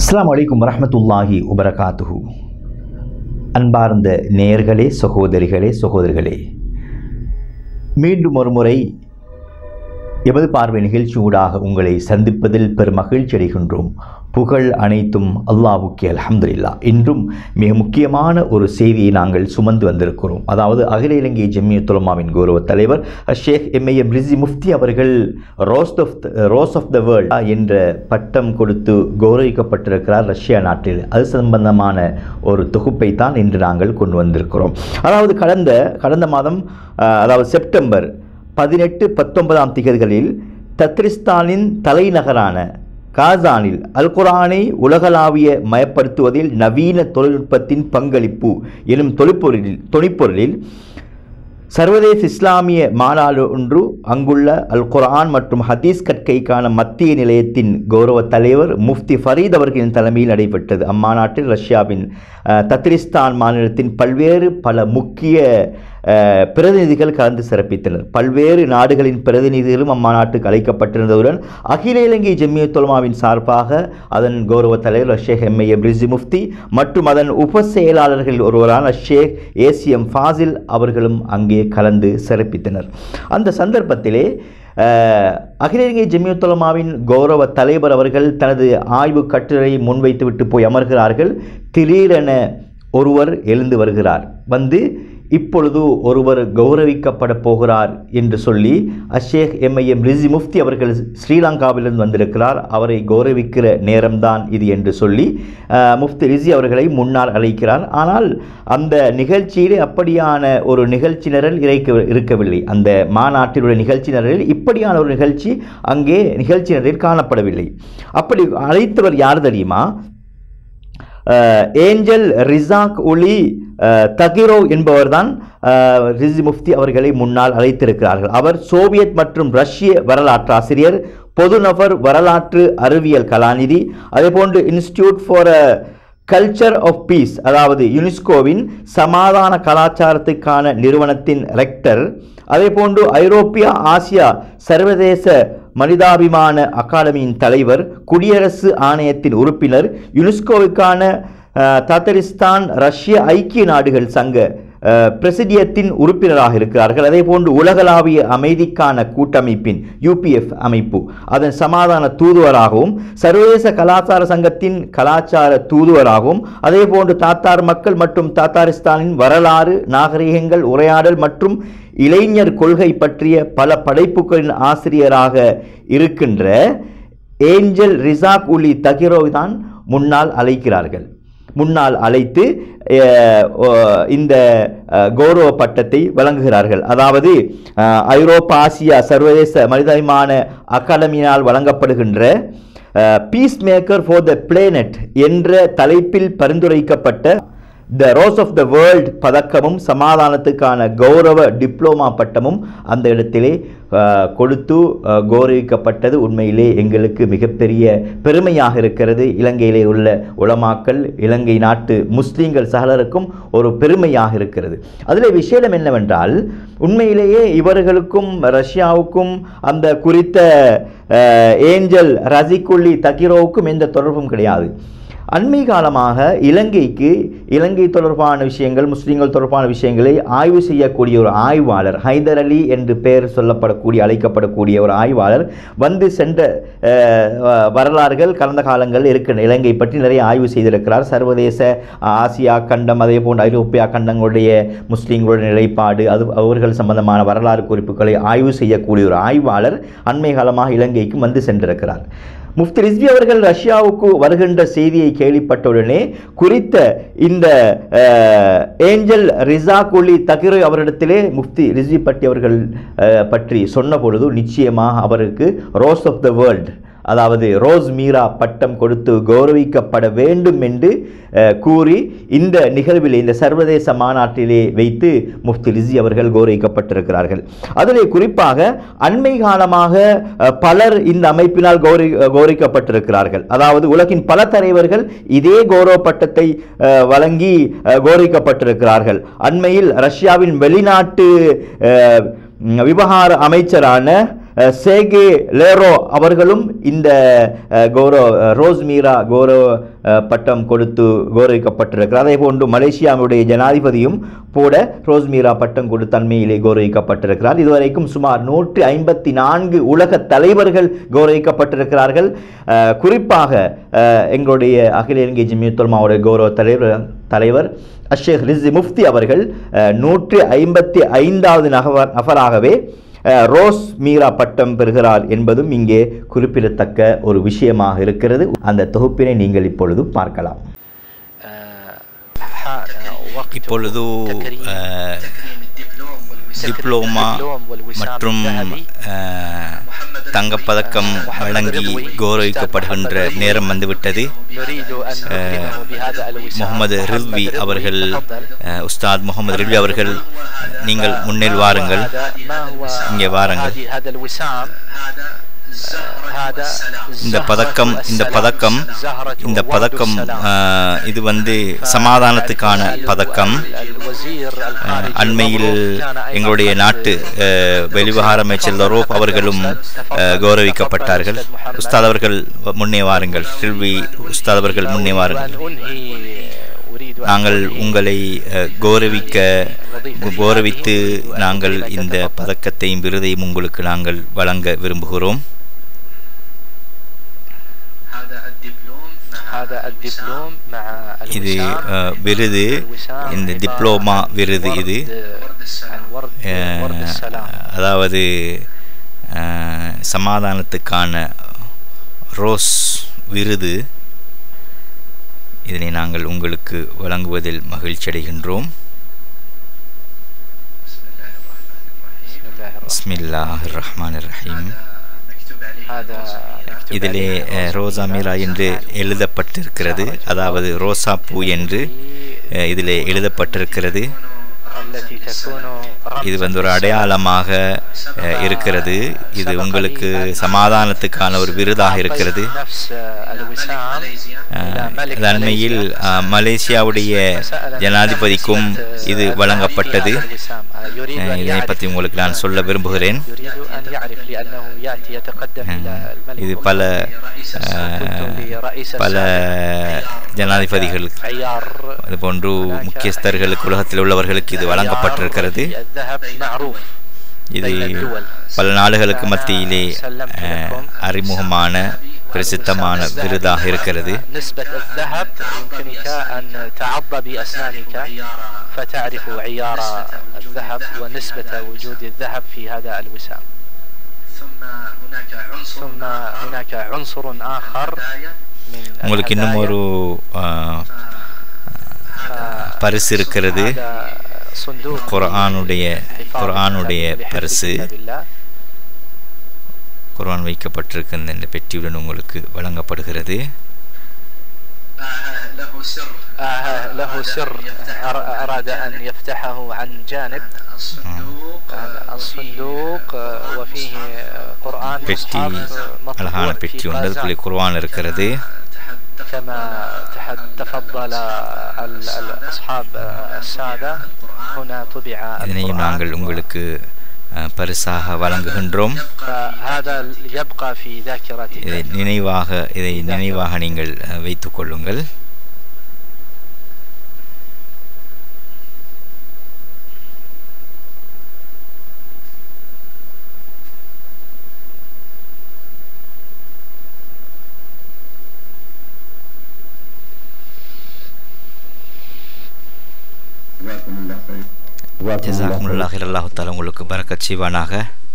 அஸ்ஸலாமு அலைக்கும் வரஹ்மத்துல்லாஹி வபரகாத்துஹு அன்பார்ந்த நேயர்களே சகோதரிகளே சகோதரிகளே மீண்டும் ஒரு முறை எமது பார்வை நிகழ்ச்சியூடாக உங்களை சந்திப்பதில் பெரும் மகிழ்ச்சி அடைகின்றோம் புகழ் அனைத்தும் அல்லாஹ்வுக்கே அல்ஹம்துலில்லா இன்றும் மிக முக்கியமான ஒரு செய்தியை நாங்கள் சுமந்து வந்திருக்கிறோம் அதாவது அகில இலங்கை ஜெமியத் உலமாவின் கௌரவ தலைவர் ஷேக் எம்ஏஎம் ரிசி முஃப்தி அவர்கள் rose of rose of the world என்ற பட்டம் கொடுத்து கௌரவிக்கப்பட்டிருக்கிறார் ரஷ்யா நாட்டில் அது சம்பந்தமான ஒரு தொகுப்பை தான் இன்று நாங்கள் கொண்டு வந்திருக்கிறோம் அதாவது கடந்த கடந்த மாதம் அஹ், அதாவது செப்டம்பர் பதினெட்டு பத்தொன்பதாம் திகதிகளில் தத்ரிஸ்தானின் தலைநகரான காசானில் அல் குர்ஆனை உலகளாவிய மயப்படுத்துவதில் நவீன தொழில்நுட்பத்தின் பங்களிப்பு எனும் தொழிற்பொருளில் தொனிப்பொருளில் சர்வதேச இஸ்லாமிய மாநாடு ஒன்று அங்குள்ள அல் குர்ஆன் மற்றும் ஹதீஸ் கற்கைக்கான மத்திய நிலையத்தின் கௌரவ தலைவர் முஃப்தி ஃபரீத் அவர்களின் தலைமையில் நடைபெற்றது அம்மாநாட்டில் ரஷ்யாவின் அஹ், தத்ரிஸ்தான் மாநிலத்தின் பல்வேறு பல முக்கிய அஹ், பிரதிநிதிகள் கலந்து சிறப்பித்தனர் பல்வேறு நாடுகளின் பிரதிநிதிகளும் அம்மாநாட்டுக்கு அழைக்கப்பட்டிருந்ததுடன் அகில இலங்கை ஜெமியத் தொலமாவின் சார்பாக அதன் கௌரவ தலைவர் ஷேக் எம்ஏ பிரிசி முஃப்தி மற்றும் அதன் உப செயலாளர்களில் ஒருவரான ஷேக் ஏசிஎம் ஃபாசில் அவர்களும் அங்கே கலந்து சிறப்பித்தனர் அந்த சந்தர்ப்பத்திலே அஹ், அகில இலங்கை ஜெமியத்துலமாவின் கௌரவ தலைவர் அவர்கள் தனது ஆய்வு கட்டுரை முன்வைத்துவிட்டு போய் அமர்கிறார்கள் திடீரென ஒருவர் எழுந்து வருகிறார் வந்து இப்பொழுது ஒருவர் கௌரவிக்கப்பட போகிறார் என்று சொல்லி அஷேக் எம்ஐஎம் ரிசி முஃப்தி அவர்கள் ஸ்ரீலங்காவிலிருந்து வந்திருக்கிறார் அவரை கௌரவிக்கிற நேரம்தான் இது என்று சொல்லி அஹ், முஃப்தி ரிசி அவர்களை முன்னால் அழைக்கிறார் ஆனால் அந்த நிகழ்ச்சியிலே அப்படியான ஒரு நிகழ்ச்சி நிரல் இறைக்க இருக்கவில்லை அந்த மாநாட்டினுடைய நிகழ்ச்சி நிரலில் இப்படியான ஒரு நிகழ்ச்சி அங்கே நிகழ்ச்சி நிரலில் காணப்படவில்லை அப்படி அழைத்தவர் யார் தெரியுமா அஹ், ஏஞ்சல் ரிசாக் ஒலி அஹ், தகிரோ என்பவர்தான் அஹ், ரிசி முஃப்தி அவர்களை முன்னால் அழைத்திருக்கிறார்கள் அவர் சோவியத் மற்றும் ரஷ்ய வரலாற்றாசிரியர் பொதுநபர் வரலாற்று அறிவியல் கலாநிதி அதேபோன்று institute for culture of peace அதாவது யுனெஸ்கோவின் சமாதான கலாச்சாரத்துக்கான நிறுவனத்தின் ரெக்டர் அதேபோன்று ஐரோப்பியா ஆசியா சர்வதேச மனிதாபிமான அகாடமியின் தலைவர் குடியரசு ஆணையத்தின் உறுப்பினர் யுனெஸ்கோவுக்கான அஹ், தத்தரிஸ்தான் ரஷ்ய ஐக்கிய நாடுகள் சங்க அஹ், பிரசிடியத்தின் உறுப்பினராக இருக்கிறார்கள் அதேபோன்று உலகளாவிய அமைதிக்கான கூட்டமைப்பின் யூபிஎஃப் அமைப்பு அதன் சமாதான தூதுவராகவும் சர்வதேச கலாச்சார சங்கத்தின் கலாச்சார தூதுவராகவும் அதேபோன்று தாத்தார் மக்கள் மற்றும் தாத்தாரிஸ்தானின் வரலாறு நாகரிகங்கள் உரையாடல் மற்றும் இளைஞர் கொள்கை பற்றிய பல படைப்புகளின் ஆசிரியராக இருக்கின்ற ஏஞ்சல் ரிசாக் உலி தகிரோ தான் முன்னால் அழைக்கிறார்கள் முன்னால் அழைத்து அஹ், ஓ, இந்த அஹ், கௌரவ பட்டத்தை வழங்குகிறார்கள் அதாவது அஹ், ஐரோப்பா ஆசியா சர்வதேச மனிதாபிமான அகாடமியினால் வழங்கப்படுகின்ற peace maker for the planet என்ற தலைப்பில் பரிந்துரைக்கப்பட்ட the rose of the world பதக்கமும் சமாதானத்துக்கான கௌரவ டிப்ளோமா பட்டமும் அந்த இடத்திலே அஹ், கொடுத்து அஹ், கௌரவிக்கப்பட்டது உண்மையிலே எங்களுக்கு மிகப்பெரிய பெருமையாக இருக்கிறது இலங்கையிலே உள்ள உலமாக்கள் இலங்கை நாட்டு முஸ்லீம்கள் சகலருக்கும் ஒரு பெருமையாக இருக்கிறது அதில் விஷயம் என்னவென்றால் உண்மையிலேயே இவர்களுக்கும் ரஷ்யாவுக்கும் அந்த குறித்த அஹ், ஏஞ்சல் ரசிகுல்லி தகிரோவுக்கும் எந்த தொடர்பும் கிடையாது அண்மை காலமாக இலங்கைக்கு இலங்கை தொடர்பான விஷயங்கள் முஸ்லீம்கள் தொடர்பான விஷயங்களை ஆய்வு செய்யக்கூடிய ஒரு ஆய்வாளர் ஹைதர் அலி என்று பெயர் சொல்லப்படக்கூடிய அழைக்கப்படக்கூடிய ஒரு ஆய்வாளர் வந்து சென்ற அஹ், வ- வரலாறுகள் கடந்த காலங்கள் இருக்கின்ற இலங்கை பற்றி நிறைய ஆய்வு செய்திருக்கிறார் சர்வதேச ஆசியா கண்டம் அதே போன்று ஐரோப்பியா கண்டங்களுடைய முஸ்லீம்களுடைய நிலைப்பாடு அது அவர்கள் சம்பந்தமான வரலாறு குறிப்புகளை ஆய்வு செய்யக்கூடிய ஒரு ஆய்வாளர் அண்மை காலமாக இலங்கைக்கு வந்து சென்றிருக்கிறார் முஃப்தி ரிஸ்வி அவர்கள் ரஷ்யாவுக்கு வருகின்ற செய்தியை கேள்விப்பட்டவுடனே குறித்த இந்த அஹ், ஏஞ்சல் ரிசாகுலி தகிரை அவரிடத்திலே முஃப்தி ரிஸ்வி பட்டி அவர்கள் அஹ், பற்றி சொன்ன பொழுது நிச்சயமாக அவருக்கு ரோஸ் ஆஃப் த வேர்ல்ட் அதாவது ரோஸ் மீரா பட்டம் கொடுத்து கௌரவிக்கப்பட வேண்டும் என்று அஹ், கூறி இந்த நிகழ்வில் இந்த சர்வதேச மாநாட்டிலே வைத்து முஃப்தி ரிசி அவர்கள் கௌரவிக்கப்பட்டிருக்கிறார்கள் அதிலே குறிப்பாக அண்மை காலமாக அஹ், பலர் இந்த அமைப்பினால் கௌரி கௌரவிக்கப்பட்டிருக்கிறார்கள் அதாவது உலகின் பல தலைவர்கள் இதே கௌரவ பட்டத்தை அஹ், வழங்கி அஹ், கௌரவிக்கப்பட்டிருக்கிறார்கள் அண்மையில் ரஷ்யாவின் வெளிநாட்டு அஹ், விவகார அமைச்சரான அஹ், சேகே லேரோ அவர்களும் இந்த அஹ், கௌரவ அஹ், ரோஸ் மீரா கௌரவ அஹ், பட்டம் கொடுத்து கௌரவிக்கப்பட்டிருக்கிறார் அதே போன்று மலேசியாவுடைய ஜனாதிபதியும் போட ரோஸ் மீரா பட்டம் கொடுத்து அண்மையிலே கௌரவிக்கப்பட்டிருக்கிறார் இதுவரைக்கும் சுமார் நூற்றி ஐம்பத்தி நான்கு உலக தலைவர்கள் கௌரவிக்கப்பட்டிருக்கிறார்கள் அஹ், குறிப்பாக அஹ், எங்களுடைய அகில இலங்கை ஜிமியத்துல்மாவுடைய கௌரவ தலைவர் தலைவர் அஷேக் ரிஸி முஃப்தி அவர்கள் அஹ், நூற்றி ஐம்பத்தி ஐந்தாவது நகவர் நபராகவே அஹ், ரோஸ் மீரா பட்டம் பெறுகிறார் என்பதும் இங்கே குறிப்பிடத்தக்க ஒரு விஷயமாக இருக்கிறது அந்த தொகுப்பினை நீங்கள் இப்பொழுது பார்க்கலாம் இப்பொழுது அஹ், டிப்ளோமா மற்றும் அஹ், தங்கப்பதக்கம் வழங்கி கௌரவிக்கப்படுகின்ற நேரம் வந்துவிட்டது அஹ், முகமது ரில்வி அவர்கள் அஹ், உஸ்தாத் முகமது ரில்வி அவர்கள் நீங்கள் முன்னில் வாருங்கள் இங்கே வாருங்கள் இந்த பதக்கம் இந்த பதக்கம் இந்த பதக்கம் அஹ், இது வந்து சமாதானத்துக்கான பதக்கம் அஹ், அண்மையில் எங்களுடைய நாட்டு அஹ், வெளிவிவகார அமைச்சர் லரோப் அவர்களும் அஹ், கௌரவிக்கப்பட்டார்கள் உஸ்தாத் அவர்கள் முன்னே வாருங்கள் சில்வி உஸ்தாத் அவர்கள் முன்னே வாருங்கள் நாங்கள் உங்களை அஹ், கௌரவிக்க கௌரவித்து நாங்கள் இந்த பதக்கத்தையும் விருதையும் உங்களுக்கு நாங்கள் வழங்க விரும்புகிறோம் هذا الدبلوم مع இது الوسام அஹ், விருது الوسام இந்த عبارة டிப்ளோமா عن விருது இது ورد- عن ورد ورد அஹ், السلام அதாவது அஹ், சமாதானத்துக்கான ரோஸ் விருது இதனை நாங்கள் உங்களுக்கு வழங்குவதில் மகிழ்ச்சி அடைகின்றோம் بسم الله الرحمن பிஸ்மில்லாஹ் ரஹ்மான் ரஹீம் هذا مكتوب இதிலே عليه அஹ், روز ரோசா மீரா என்று எழுதப்பட்டிருக்கிறது அதாவது ரோசா பூ என்று அஹ், இதிலே எழுதப்பட்டிருக்கிறது التي تكون இது رمزاً வந்து ஒரு அடையாளமாக அஹ், இருக்கிறது இது உங்களுக்கு சமாதானத்துக்கான ஒரு விருதாக இருக்கிறது نفس الوسام إلى அஹ், ملك இது அண்மையில் ماليزيا. அஹ், மலேசியாவுடைய فسأل ஜனாதிபதிக்கும் نفس இது الذهبية வழங்கப்பட்டது على الوسام. يريد அஹ், أن இதனை يعرف- பற்றி உங்களுக்கு நான் சொல்ல விரும்புகிறேன் يريد أن يعرف لأنه يأتي يتقدم إلى الملك இது பல அஹ், பல ஜனாதிபதிகளுக்கு عيار அதுபோன்று முக்கியஸ்தர்களுக்கு உலகத்தில் உள்ளவர்களுக்கு இது வழங்கப்பட்டிருக்கிறது الذهب معروف இது பல நாடுகளுக்கு மத்தியிலே அஹ், அறிமுகமான பிரசித்தமான விருதாக இருக்கிறது نسبة الذهب يمكنك أن تعض بأسنانك فتعرف عيار الذهب ونسبة وجود الذهب في هذا الوسام ثم هناك عنصر آخر من உங்களுக்கு இன்னும் الهدايا. ஒரு அஹ், ف- பரிசு இருக்கிறது هذا صندوق குர்ஆனுடைய لحفاظ குர்ஆனுடைய لحفظ பரிசு كتاب الله. குர்ஆன் வைக்கப்பட்டிருக்கின்ற இந்த பெட்டியுடன் உங்களுக்கு வழங்கப்படுகிறது آه له سر أر- أراد أن يفتحه عن جانب هذا الصندوق آه، وفيه آه، قرآن பெட்டி مصحف அழகான مطبوع பெட்டி في உண்டு அதுக்குள்ளே قازان குர்ஆன் இருக்கிறது كما تحد- تفضل ال- ال- أصحاب آه، السادة هنا طبع இதனையும் நாங்கள் القرآن உங்களுக்கு அஹ், பரிசாக வழங்குகின்றோம் فهذا يبقى في இதை ذاكرتك நினைவாக இதை நினைவாக நீங்கள் அஹ், வைத்துக் கொள்ளுங்கள் ஜசாக்குமுல்லா அல்லாஹு தாலா உங்களுக்கு பரக்கத் செய்வானாக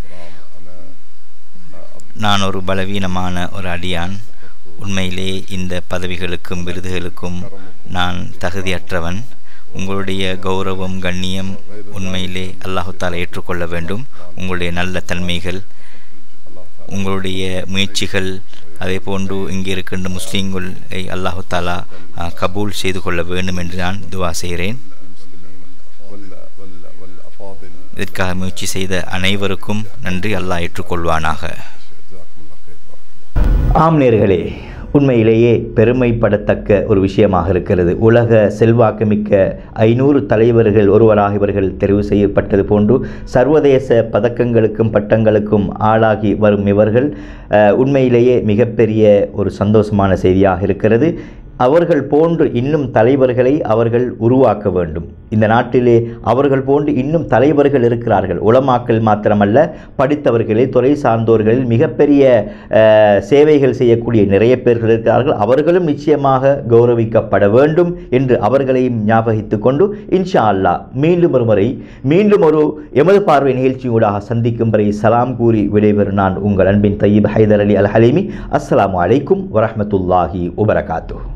நான் ஒரு பலவீனமான ஒரு அடியான் உண்மையிலே இந்த பதவிகளுக்கும் விருதுகளுக்கும் நான் தகுதியற்றவன் உங்களுடைய கௌரவம் கண்ணியம் உண்மையிலே அல்லாஹு தாலா ஏற்றுக்கொள்ள வேண்டும் உங்களுடைய நல்ல தன்மைகள் உங்களுடைய முயற்சிகள் அதே போன்று இங்கே இருக்கின்ற முஸ்லீம்களை அல்லாஹு தாலா அஹ், கபூல் செய்து கொள்ள வேண்டும் என்று நான் துவா செய்கிறேன் இதற்காக முயற்சி செய்த அனைவருக்கும் நன்றி அல்லாஹ் ஏற்றுக்கொள்வானாக ஆம் நேர்களே உண்மையிலேயே பெருமைப்படத்தக்க ஒரு விஷயமாக இருக்கிறது உலக செல்வாக்குமிக்க ஐநூறு தலைவர்கள் ஒருவராக இவர்கள் தெரிவு செய்யப்பட்டது போன்று சர்வதேச பதக்கங்களுக்கும் பட்டங்களுக்கும் ஆளாகி வரும் இவர்கள் அஹ், உண்மையிலேயே மிகப்பெரிய ஒரு சந்தோஷமான செய்தியாக இருக்கிறது அவர்கள் போன்று இன்னும் தலைவர்களை அவர்கள் உருவாக்க வேண்டும் இந்த நாட்டிலே அவர்கள் போன்று இன்னும் தலைவர்கள் இருக்கிறார்கள் உலமாக்கள் மாத்திரமல்ல படித்தவர்களே துறை சார்ந்தோர்களில் மிகப்பெரிய அஹ், சேவைகள் செய்யக்கூடிய நிறைய பேர்கள் இருக்கிறார்கள் அவர்களும் நிச்சயமாக கௌரவிக்கப்பட வேண்டும் என்று அவர்களையும் ஞாபகித்துக் கொண்டு இன்ஷா அல்லாஹ் மீண்டும் ஒரு முறை மீண்டும் ஒரு எமது பார்வை நிகழ்ச்சியூடாக சந்திக்கும் வரை சலாம் கூறி விடைபெறும் நான் உங்கள் அன்பின் தையீப் ஹைதர் அலி அல் ஹலீமி அஸ்ஸலாமு அலைக்கும் வரஹ்மத்துல்லாஹி வபரகாத்துஹு